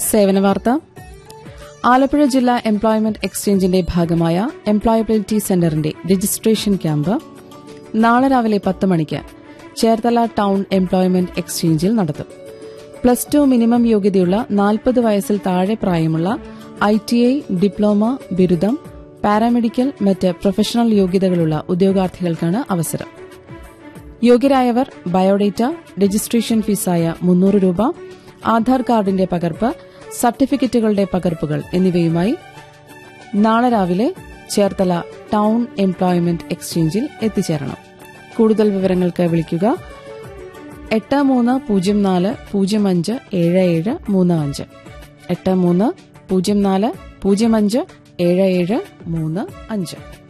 സേവന വാർത്ത ആലപ്പുഴ ജില്ലാ എംപ്ലോയ്മെന്റ് എക്സ്ചേഞ്ചിന്റെ ഭാഗമായ എംപ്ലോയബിലിറ്റി സെന്ററിന്റെ രജിസ്ട്രേഷൻ ക്യാമ്പ് നാളെ രാവിലെ പത്ത് മണിക്ക് ചേർത്തല ടൌൺ എംപ്ലോയ്മെന്റ് എക്സ്ചേഞ്ചിൽ നടത്തും പ്ലസ് ടു മിനിമം യോഗ്യതയുള്ള നാൽപ്പത് വയസ്സിൽ താഴെ പ്രായമുള്ള ഐ ടി ഐ ഡിപ്ലോമ ബിരുദം പാരാമെഡിക്കൽ മറ്റ് പ്രൊഫഷണൽ യോഗ്യതകളുള്ള ഉദ്യോഗാർത്ഥികൾക്കാണ് അവസരം യോഗ്യരായവർ ബയോഡേറ്റ രജിസ്ട്രേഷൻ ഫീസായ മുന്നൂറ് രൂപ ആധാർ കാർഡിന്റെ പകർപ്പ് സർട്ടിഫിക്കറ്റുകളുടെ പകർപ്പുകൾ എന്നിവയുമായി നാളെ രാവിലെ ചേർത്തല ടൌൺ എംപ്ലോയ്മെന്റ് എക്സ്ചേഞ്ചിൽ എത്തിച്ചേരണം കൂടുതൽ വിവരങ്ങൾക്ക് വിളിക്കുക എട്ട് മൂന്ന് പൂജ്യം നാല് പൂജ്യം അഞ്ച് ഏഴ് ഏഴ് മൂന്ന് അഞ്ച് എട്ട് മൂന്ന് പൂജ്യം നാല് പൂജ്യം അഞ്ച് ഏഴ് ഏഴ് മൂന്ന് അഞ്ച്